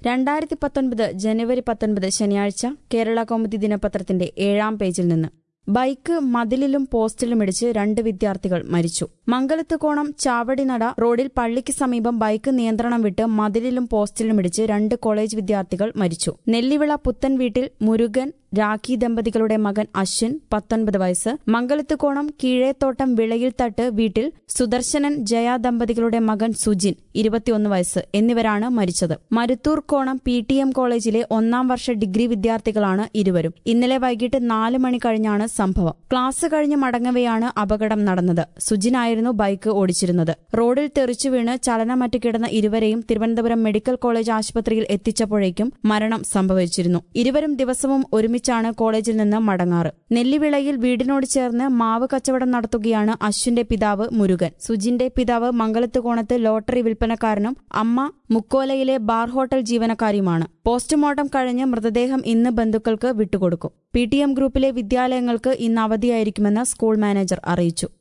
രണ്ടായിരത്തി പത്തൊൻപത് ജനുവരി പത്തൊൻപത് ശനിയാഴ്ച കേരള കൗമുദി ദിനപത്രത്തിന്റെ ഏഴാം പേജിൽ നിന്ന് ബൈക്ക് മതിലിലും പോസ്റ്റിലും ഇടിച്ച് രണ്ട് വിദ്യാർത്ഥികൾ മരിച്ചു മംഗലത്ത് കോണം ചാവടിനട റോഡിൽ പള്ളിക്ക് സമീപം ബൈക്ക് നിയന്ത്രണം വിട്ട് മതിലിലും പോസ്റ്റിലും ഇടിച്ച് രണ്ട് കോളേജ് വിദ്യാർത്ഥികൾ മരിച്ചു നെല്ലിവിള പുത്തൻ വീട്ടിൽ മുരുകൻ രാഖി ദമ്പതികളുടെ മകൻ അശ്വിൻ പത്തൊൻപത് വയസ്സ് മംഗലത്ത് കോണം കീഴേത്തോട്ടം വിളയിൽ തട്ട് വീട്ടിൽ സുദർശനൻ ജയ ദമ്പതികളുടെ മകൻ സുജിൻ ഇരുപത്തിയൊന്ന് വയസ്സ് എന്നിവരാണ് മരിച്ചത് മരുത്തൂർ കോണം പി ടി എം കോളേജിലെ ഒന്നാം വർഷ ഡിഗ്രി വിദ്യാർത്ഥികളാണ് ഇരുവരും ഇന്നലെ വൈകിട്ട് നാല് മണി കഴിഞ്ഞാണ് സംഭവം ക്ലാസ് കഴിഞ്ഞ് മടങ്ങവെയാണ് അപകടം നടന്നത് സുജിനായിരുന്നു ബൈക്ക് ഓടിച്ചിരുന്നത് റോഡിൽ തെറിച്ചു വീണ് ചലനമറ്റ് കിടന്ന ഇരുവരെയും തിരുവനന്തപുരം മെഡിക്കൽ കോളേജ് ആശുപത്രിയിൽ എത്തിച്ചപ്പോഴേക്കും മരണം സംഭവിച്ചിരുന്നു ഇരുവരും ദിവസവും ഒരുമിച്ചാണ് കോളേജിൽ നിന്ന് മടങ്ങാറ് നെല്ലിവിളയിൽ വീടിനോട് ചേർന്ന് മാവ് കച്ചവടം നടത്തുകയാണ് അശ്വിന്റെ പിതാവ് മുരുകൻ സുജിന്റെ പിതാവ് മംഗലത്ത് കോണത്ത് ലോട്ടറി വിൽപ്പനക്കാരനും അമ്മ മുക്കോലയിലെ ബാർ ഹോട്ടൽ ജീവനക്കാരിയുമാണ് പോസ്റ്റ്മോർട്ടം കഴിഞ്ഞ് മൃതദേഹം ഇന്ന് ബന്ധുക്കൾക്ക് വിട്ടുകൊടുക്കും പി ടി എം ഗ്രൂപ്പിലെ വിദ്യാലയങ്ങൾക്ക് ഇന്ന് അവധിയായിരിക്കുമെന്ന് സ്കൂൾ മാനേജർ അറിയിച്ചു